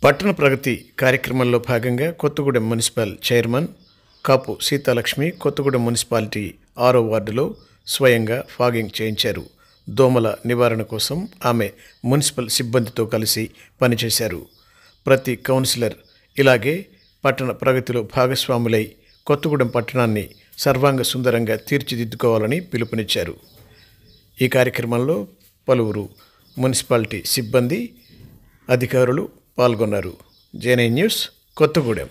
పట్టణ ప్రగతి కార్యక్రమంలో భాగంగా Kothagudem municipal chairman Kapu Seethalakshmi Kothagudem municipality ఆరో వార్డులో స్వయంగా ఫాగింగ్ చేయించారు దోమల నివారణ కోసం ఆమె మున్సిపల్ సిబ్బందితో కలిసి పనిచేశారు ప్రతి కౌన్సిలర్ ఇలాగే పట్టణ ప్రగతిలో భాగస్వాములై కొత్తగూడెం పట్టణాన్ని సర్వాంగ సుందరంగా తీర్చిదిద్దుకోవాలని పిలుపునిచ్చారు ఈ కార్యక్రమంలో పలువురు మున్సిపాలిటీ సిబ్బంది అధికారులు పాల్గొన్నారు జేనే న్యూస్ కొత్తగూడెం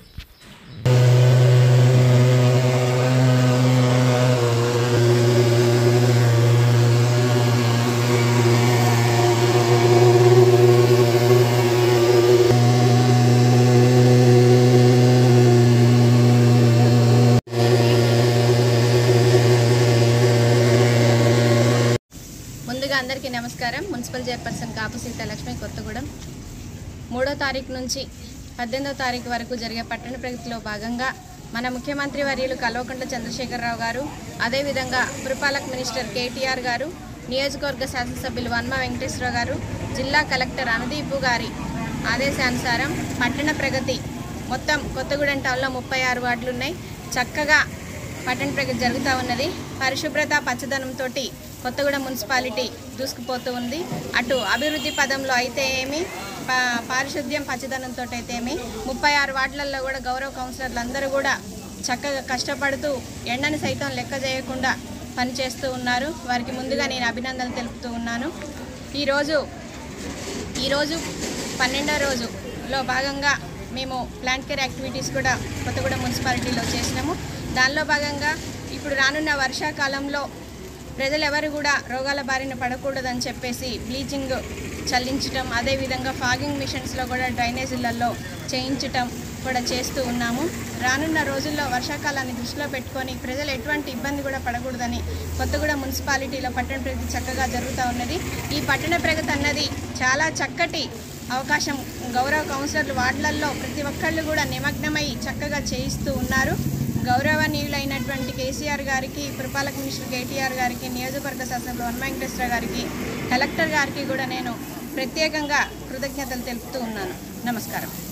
ముందుగా అందరికీ నమస్కారం మున్సిపల్ చైర్పర్సన్ కాపు సీతాలక్ష్మి కొత్తగూడెం మూడో తారీఖు నుంచి పద్దెనిమిదో తారీఖు వరకు జరిగే పట్టణ ప్రగతిలో భాగంగా మన ముఖ్యమంత్రి వర్యులు కల్వకుంట్ల చంద్రశేఖరరావు గారు అదేవిధంగా పురపాలక మినిస్టర్ కేటీఆర్ గారు నియోజకవర్గ శాసనసభ్యులు వన్మ వెంకటేశ్వరరావు గారు జిల్లా కలెక్టర్ అనుదీపు గారి ఆదేశానుసారం పట్టణ ప్రగతి మొత్తం కొత్తగూడెం టౌన్లో ముప్పై ఆరు వార్డులు ఉన్నాయి చక్కగా పట్టణ ప్రగతి జరుగుతూ ఉన్నది పరిశుభ్రత పచ్చదనంతో కొత్తగూడెం మున్సిపాలిటీ దూసుకుపోతూ ఉంది అటు అభివృద్ధి పదంలో అయితే ఏమి పా- పారిశుద్ధ్యం పచ్చదనంతో అయితే ఏమి ముప్పై ఆరు వార్డులలో కూడా గౌరవ కౌన్సిలర్లు అందరూ కూడా చక్కగా కష్టపడుతూ ఎండని సైతం లెక్క చేయకుండా పనిచేస్తూ ఉన్నారు వారికి ముందుగా నేను అభినందనలు తెలుపుతూ ఉన్నాను ఈరోజు ఈరోజు పన్నెండో రోజులో భాగంగా మేము ప్లాంట్ కేర్ యాక్టివిటీస్ కూడా కొత్తగూడెం మున్సిపాలిటీలో చేసినాము దానిలో భాగంగా ఇప్పుడు రానున్న వర్షాకాలంలో ప్రజలు ఎవరు కూడా రోగాల బారిన పడకూడదని చెప్పేసి బ్లీచింగ్ చల్లించటం అదేవిధంగా ఫాగింగ్ మిషన్స్లో కూడా డ్రైనేజీలలో చేయించటం కూడా చేస్తూ ఉన్నాము రానున్న రోజుల్లో వర్షాకాలాన్ని దృష్టిలో పెట్టుకొని ప్రజలు ఎటువంటి ఇబ్బంది కూడా పడకూడదని కొత్తగూడెం మున్సిపాలిటీలో పట్టణ ప్రగతి చక్కగా జరుగుతూ ఉన్నది ఈ పట్టణ ప్రగతి అన్నది చాలా చక్కటి అవకాశం గౌరవ కౌన్సిలర్లు వార్డులలో ప్రతి ఒక్కళ్ళు కూడా నిమగ్నమై చక్కగా చేయిస్తూ ఉన్నారు గౌరవనీయులైనటువంటి కేసీఆర్ గారికి పురపాలక మినిస్టర్ కేటీఆర్ గారికి నియోజకవర్గ శాసనసభ్యులు వన్ వెంకటేశ్వర గారికి కలెక్టర్ గారికి కూడా నేను ప్రత్యేకంగా కృతజ్ఞతలు తెలుపుతూ ఉన్నాను నమస్కారం